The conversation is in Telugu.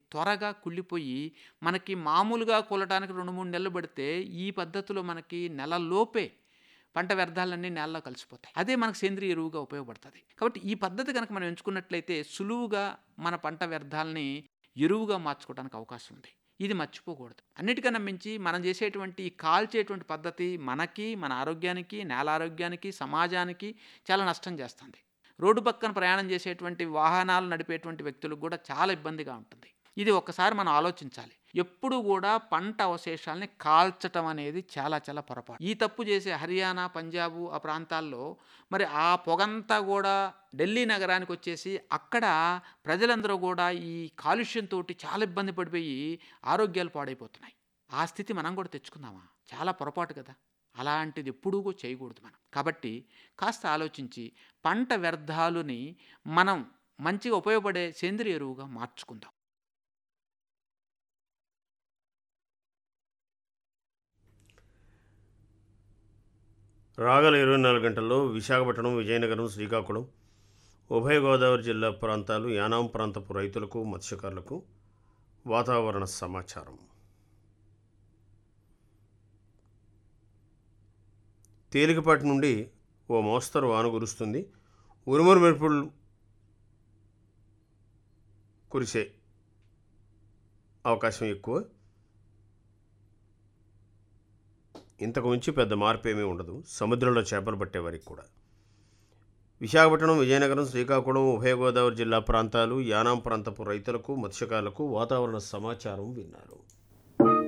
త్వరగా కుళ్ళిపోయి మనకి మామూలుగా కూలటానికి రెండు మూడు నెలలు పడితే ఈ పద్ధతిలో మనకి నెలలోపే పంట వ్యర్థాలన్నీ నేలలో కలిసిపోతాయి అదే మనకు సేంద్రియ ఎరువుగా ఉపయోగపడుతుంది కాబట్టి ఈ పద్ధతి కనుక మనం ఎంచుకున్నట్లయితే సులువుగా మన పంట వ్యర్థాలని ఎరువుగా మార్చుకోవడానికి అవకాశం ఉంది ఇది మర్చిపోకూడదు అన్నిటికన్నా మించి మనం చేసేటువంటి ఈ కాల్చేటువంటి పద్ధతి మనకి మన ఆరోగ్యానికి నేల ఆరోగ్యానికి సమాజానికి చాలా నష్టం చేస్తుంది రోడ్డు పక్కన ప్రయాణం చేసేటువంటి వాహనాలు నడిపేటువంటి వ్యక్తులకు కూడా చాలా ఇబ్బందిగా ఉంటుంది ఇది ఒక్కసారి మనం ఆలోచించాలి ఎప్పుడు కూడా పంట అవశేషాలని కాల్చటం అనేది చాలా చాలా పొరపాటు ఈ తప్పు చేసే హర్యానా పంజాబు ఆ ప్రాంతాల్లో మరి ఆ పొగంతా కూడా ఢిల్లీ నగరానికి వచ్చేసి అక్కడ ప్రజలందరూ కూడా ఈ కాలుష్యంతో చాలా ఇబ్బంది పడిపోయి ఆరోగ్యాలు పాడైపోతున్నాయి ఆ స్థితి మనం కూడా తెచ్చుకుందామా చాలా పొరపాటు కదా అలాంటిది ఎప్పుడూ కూడా చేయకూడదు మనం కాబట్టి కాస్త ఆలోచించి పంట వ్యర్థాలని మనం మంచిగా ఉపయోగపడే సేంద్రియ ఎరువుగా మార్చుకుందాం రాగల ఇరవై నాలుగు గంటల్లో విశాఖపట్నం విజయనగరం శ్రీకాకుళం ఉభయ గోదావరి జిల్లా ప్రాంతాలు యానాం ప్రాంతపు రైతులకు మత్స్యకారులకు వాతావరణ సమాచారం తేలికపాటి నుండి ఓ మోస్తరు వాన కురుస్తుంది ఉరుమురు మెరుపులు కురిసే అవకాశం ఎక్కువ ఇంతకు మించి పెద్ద మార్పు ఏమీ ఉండదు సముద్రంలో చేపలు పట్టేవారికి కూడా విశాఖపట్నం విజయనగరం శ్రీకాకుళం ఉభయ గోదావరి జిల్లా ప్రాంతాలు యానాం ప్రాంతపు రైతులకు మత్స్యకారులకు వాతావరణ సమాచారం విన్నారు